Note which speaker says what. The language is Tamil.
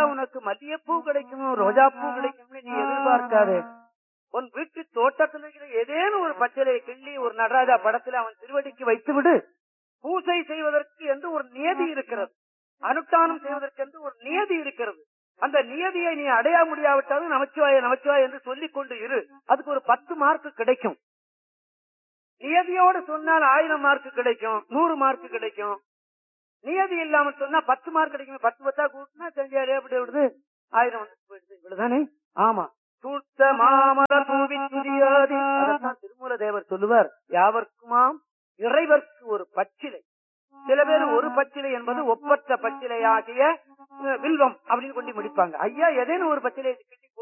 Speaker 1: உனக்கு மல்லிகைப்பூ கிடைக்கும் ரோஜா பூ கிடைக்கும்னு நீ எதிர்பார்க்காதே உன் வீட்டு தோட்டத்தில் இருக்கிற ஏதேனும் ஒரு பச்சிலையை கிள்ளி ஒரு நடராஜா படத்துல அவன் திருவடிக்கு வைத்து விடு பூசை செய்வதற்கு என்று ஒரு நியதி இருக்கிறது அனுஷ்டானம் செய்வதற்கு என்று ஒரு நியதி இருக்கிறது அந்த நியதியை நீ அடைய முடியாவிட்டாலும் நமச்சிவாய நமச்சிவாய என்று சொல்லிக் கொண்டு இரு அதுக்கு ஒரு பத்து மார்க் கிடைக்கும் நியதியோடு சொன்னால் ஆயிரம் மார்க் கிடைக்கும் நூறு மார்க் கிடைக்கும் நியதி இல்லாம சொன்னா பத்து மார்க் கிடைக்கும் பத்து பத்தா கூட்டினா செஞ்சாரு அப்படி விடுது ஆயிரம் வந்து போயிடுது இவ்வளவுதானே ஆமா சூழ்த்த மாமர பூவி துரியாதி அதைத்தான் திருமூல தேவர் சொல்லுவார் யாவர்க்குமாம் இறைவர்க்கு ஒரு பச்சிலை சில பேர் ஒரு பச்சிலை என்பது ஒப்பற்ற பச்சிலையாகிய அஹ், வில்வம் அப்படின்னு கொண்டு முடிப்பாங்க ஐயா ஏதேனும் ஒரு பச்சிலை